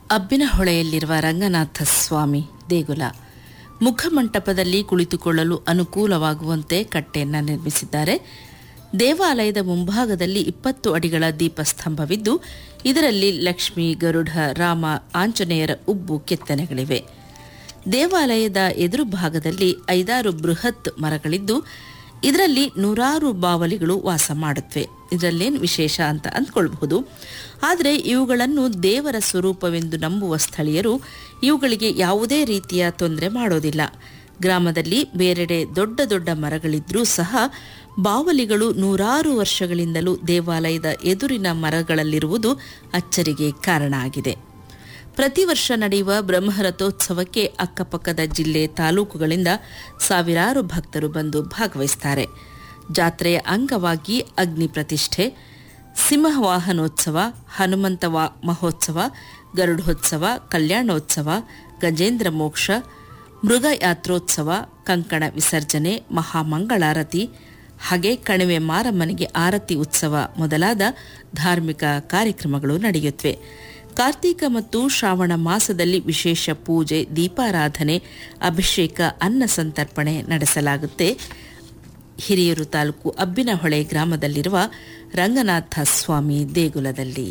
ಅಬ್ಬಿನಹೊಳೆಯಲ್ಲಿರುವ ರಂಗನಾಥ ಸ್ವಾಮಿ ದೇಗುಲ ಮುಖಮಂಟಪದಲ್ಲಿ ಕುಳಿತುಕೊಳ್ಳಲು ಅನುಕೂಲವಾಗುವಂತೆ ಕಟ್ಟೆಯನ್ನು ನಿರ್ಮಿಸಿದ್ದಾರೆ ದೇವಾಲಯದ ಮುಂಭಾಗದಲ್ಲಿ ಇಪ್ಪತ್ತು ಅಡಿಗಳ ದೀಪಸ್ತಂಭವಿದ್ದು ಇದರಲ್ಲಿ ಲಕ್ಷ್ಮಿ ಗರುಡ ರಾಮ ಆಂಜನೇಯರ ಉಬ್ಬು ಕೆತ್ತನೆಗಳಿವೆ ದೇವಾಲಯದ ಎದುರು ಭಾಗದಲ್ಲಿ ಐದಾರು ಬೃಹತ್ ಮರಗಳಿದ್ದು ಇದರಲ್ಲಿ ನೂರಾರು ಬಾವಲಿಗಳು ವಾಸ ಮಾಡುತ್ತವೆ ಇದರಲ್ಲೇನು ವಿಶೇಷ ಅಂತ ಅಂದ್ಕೊಳ್ಬಹುದು ಆದರೆ ಇವುಗಳನ್ನು ದೇವರ ಸ್ವರೂಪವೆಂದು ನಂಬುವ ಸ್ಥಳೀಯರು ಇವುಗಳಿಗೆ ಯಾವುದೇ ರೀತಿಯ ತೊಂದರೆ ಮಾಡೋದಿಲ್ಲ ಗ್ರಾಮದಲ್ಲಿ ಬೇರೆಡೆ ದೊಡ್ಡ ದೊಡ್ಡ ಮರಗಳಿದ್ರೂ ಸಹ ಬಾವಲಿಗಳು ನೂರಾರು ವರ್ಷಗಳಿಂದಲೂ ದೇವಾಲಯದ ಎದುರಿನ ಮರಗಳಲ್ಲಿರುವುದು ಅಚ್ಚರಿಗೆ ಕಾರಣ ಆಗಿದೆ ಪ್ರತಿ ವರ್ಷ ನಡೆಯುವ ಬ್ರಹ್ಮರಥೋತ್ಸವಕ್ಕೆ ಅಕ್ಕಪಕ್ಕದ ಜಿಲ್ಲೆ ತಾಲೂಕುಗಳಿಂದ ಸಾವಿರಾರು ಭಕ್ತರು ಬಂದು ಭಾಗವಹಿಸುತ್ತಾರೆ ಜಾತ್ರೆಯ ಅಂಗವಾಗಿ ಅಗ್ನಿ ಪ್ರತಿಷ್ಠೆ ಸಿಂಹವಾಹನೋತ್ಸವ ಹನುಮಂತ ವಾ ಮಹೋತ್ಸವ ಗರುಡೋತ್ಸವ ಕಲ್ಯಾಣೋತ್ಸವ ಗಜೇಂದ್ರ ಮೋಕ್ಷ ಮೃಗ ಯಾತ್ರೋತ್ಸವ ಕಂಕಣ ವಿಸರ್ಜನೆ ಮಹಾಮಂಗಳಾರತಿ ಹಾಗೆ ಕಣಿವೆ ಮಾರಮ್ಮನಿಗೆ ಆರತಿ ಉತ್ಸವ ಮೊದಲಾದ ಧಾರ್ಮಿಕ ಕಾರ್ಯಕ್ರಮಗಳು ನಡೆಯುತ್ತವೆ ಕಾರ್ತೀಕ ಮತ್ತು ಶ್ರಾವಣ ಮಾಸದಲ್ಲಿ ವಿಶೇಷ ಪೂಜೆ ದೀಪಾರಾಧನೆ ಅಭಿಷೇಕ ಅನ್ನ ಸಂತರ್ಪಣೆ ನಡೆಸಲಾಗುತ್ತೆ ಹಿರಿಯೂರು ತಾಲೂಕು ಅಬ್ಬಿನಹೊಳೆ ಗ್ರಾಮದಲ್ಲಿರುವ ರಂಗನಾಥ ಸ್ವಾಮಿ ದೇಗುಲದಲ್ಲಿ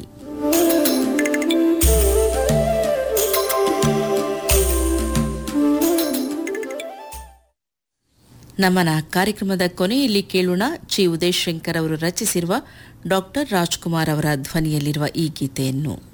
ನಮನ ಕಾರ್ಯಕ್ರಮದ ಕೊನೆಯಲ್ಲಿ ಕೇಳೋಣ ಚಿ ಉದಯ್ ಶಂಕರ್ ಅವರು ರಚಿಸಿರುವ ಡಾಕ್ಟರ್ ರಾಜ್ಕುಮಾರ್ ಅವರ ಧ್ವನಿಯಲ್ಲಿರುವ ಈ ಗೀತೆಯನ್ನು